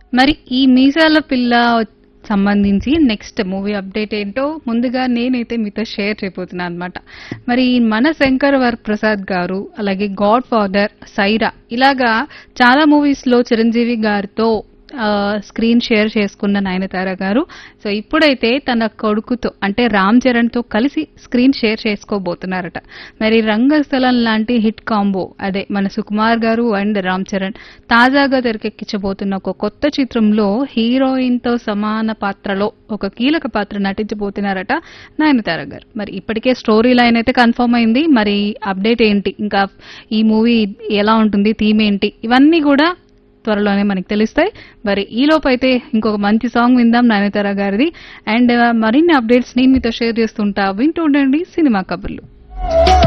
మరి ఈ మీసాల పిల్ల సంబంధించి నెక్స్ట్ మూవీ అప్డేట్ ఏంటో ముందుగా నేనైతే మీతో షేర్ చేయబోతున్నాను అనమాట మరి మన శంకర్ వర్ ప్రసాద్ గారు అలాగే గాడ్ ఫాదర్ సైరా ఇలాగా చాలా మూవీస్ లో చిరంజీవి గారితో స్క్రీన్ షేర్ చేసుకున్న నయనతార గారు సో ఇప్పుడైతే తన కొడుకుతో అంటే రామ్ చరణ్ తో కలిసి స్క్రీన్ షేర్ చేసుకోబోతున్నారట మరి రంగస్థలం లాంటి హిట్ కాంబో అదే మన సుకుమార్ గారు అండ్ రామ్ చరణ్ తాజాగా తెరకెక్కించబోతున్న ఒక కొత్త చిత్రంలో హీరోయిన్ తో సమాన పాత్రలో ఒక కీలక పాత్ర నటించబోతున్నారట నయనతార గారు మరి ఇప్పటికే స్టోరీ లైన్ అయితే కన్ఫర్మ్ అయింది మరి అప్డేట్ ఏంటి ఇంకా ఈ మూవీ ఎలా ఉంటుంది థీమ్ ఏంటి ఇవన్నీ కూడా త్వరలోనే మనకి తెలుస్తాయి మరి ఈ లోపు అయితే ఇంకొక మంచి సాంగ్ విందాం నయనతార గారిది అండ్ మరిన్ని అప్డేట్స్ ని మీతో షేర్ చేస్తుంటా వింటూ ఉండండి సినిమా కబుర్లు